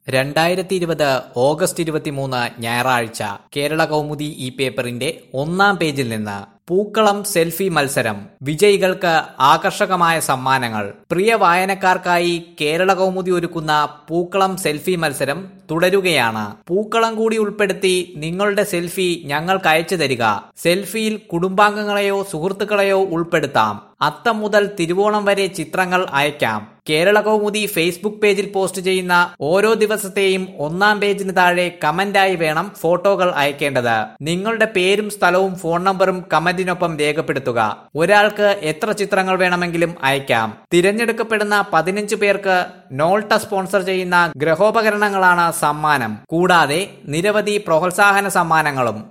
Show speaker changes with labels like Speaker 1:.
Speaker 1: രണ്ടായിരത്തി ഇരുപത് ഓഗസ്റ്റ് ഇരുപത്തിമൂന്ന് ഞായറാഴ്ച കേരള കൗമുദി ഈ പേപ്പറിന്റെ ഒന്നാം പേജിൽ നിന്ന് പൂക്കളം സെൽഫി മത്സരം വിജയികൾക്ക് ആകർഷകമായ സമ്മാനങ്ങൾ പ്രിയ വായനക്കാർക്കായി കേരള കൗമുദി ഒരുക്കുന്ന പൂക്കളം സെൽഫി മത്സരം തുടരുകയാണ് പൂക്കളം കൂടി ഉൾപ്പെടുത്തി നിങ്ങളുടെ സെൽഫി ഞങ്ങൾക്ക് അയച്ചു തരിക സെൽഫിയിൽ കുടുംബാംഗങ്ങളെയോ സുഹൃത്തുക്കളെയോ ഉൾപ്പെടുത്താം അത്തം മുതൽ തിരുവോണം വരെ ചിത്രങ്ങൾ അയക്കാം കേരള കൗമുദി ഫേസ്ബുക്ക് പേജിൽ പോസ്റ്റ് ചെയ്യുന്ന ഓരോ ദിവസത്തെയും ഒന്നാം പേജിന് താഴെ കമന്റായി വേണം ഫോട്ടോകൾ അയക്കേണ്ടത് നിങ്ങളുടെ പേരും സ്ഥലവും ഫോൺ നമ്പറും കമന്റിനൊപ്പം രേഖപ്പെടുത്തുക ഒരാൾക്ക് എത്ര ചിത്രങ്ങൾ വേണമെങ്കിലും അയക്കാം തിരഞ്ഞെടുക്കപ്പെടുന്ന പതിനഞ്ച് പേർക്ക് നോൾട്ട സ്പോൺസർ ചെയ്യുന്ന ഗ്രഹോപകരണങ്ങളാണ് സമ്മാനം കൂടാതെ നിരവധി പ്രോത്സാഹന സമ്മാനങ്ങളും